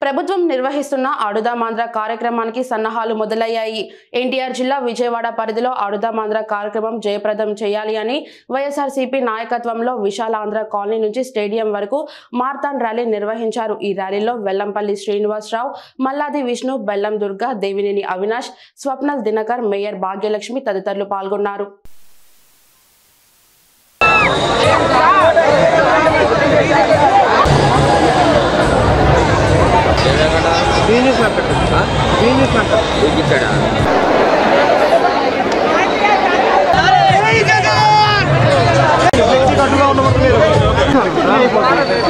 ప్రభుత్వం నిర్వహిస్తున్న ఆడుదామాంధ్ర కార్యక్రమానికి సన్నాహాలు మొదలయ్యాయి ఎన్టీఆర్ జిల్లా విజయవాడ పరిధిలో ఆడుదామాంధ్ర కార్యక్రమం జయప్రదం చేయాలి అని వైఎస్ఆర్సీపీ నాయకత్వంలో విశాలాంధ్ర కాలనీ నుంచి స్టేడియం వరకు మార్తాన్ ర్యాలీ నిర్వహించారు ఈ ర్యాలీలో వెల్లంపల్లి శ్రీనివాసరావు మల్లాది విష్ణు బెల్లం దుర్గా దేవినేని అవినాష్ స్వప్నల్ దినకర్ మేయర్ భాగ్యలక్ష్మి తదితరులు పాల్గొన్నారు బిజినెస్ మార్కెట్ బిజినెస్ మార్కెట్ వ్యక్తిగతంగా ఉన్న మొత్తం మీరు